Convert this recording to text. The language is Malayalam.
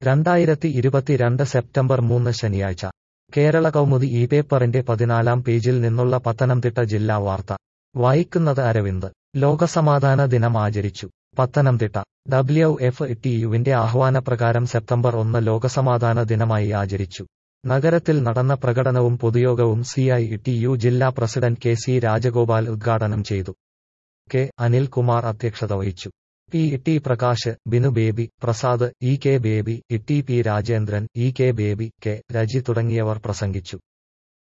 രണ്ടായിരത്തി ഇരുപത്തിരണ്ട് സെപ്റ്റംബർ മൂന്ന് ശനിയാഴ്ച കേരള കൗമുദി ഈ പേപ്പറിന്റെ പതിനാലാം പേജിൽ നിന്നുള്ള പത്തനംതിട്ട ജില്ലാ വാർത്ത വായിക്കുന്നത് അരവിന്ദ് ലോകസമാധാന ദിനം ആചരിച്ചു പത്തനംതിട്ട ഡബ്ല്യു എഫ് ടിയുവിന്റെ ആഹ്വാനപ്രകാരം സെപ്റ്റംബർ ഒന്ന് ലോകസമാധാന ദിനമായി ആചരിച്ചു നഗരത്തിൽ നടന്ന പ്രകടനവും പൊതുയോഗവും സിഐ ടി യു ജില്ലാ പ്രസിഡന്റ് കെ സി രാജഗോപാൽ ഉദ്ഘാടനം ചെയ്തു കെ അനിൽകുമാർ അധ്യക്ഷത വഹിച്ചു P T Prakash Binu Baby Prasad E K Baby T P Rajendran E K Baby K Reji തുടങ്ങിയവർ പ്രസംഗിച്ചു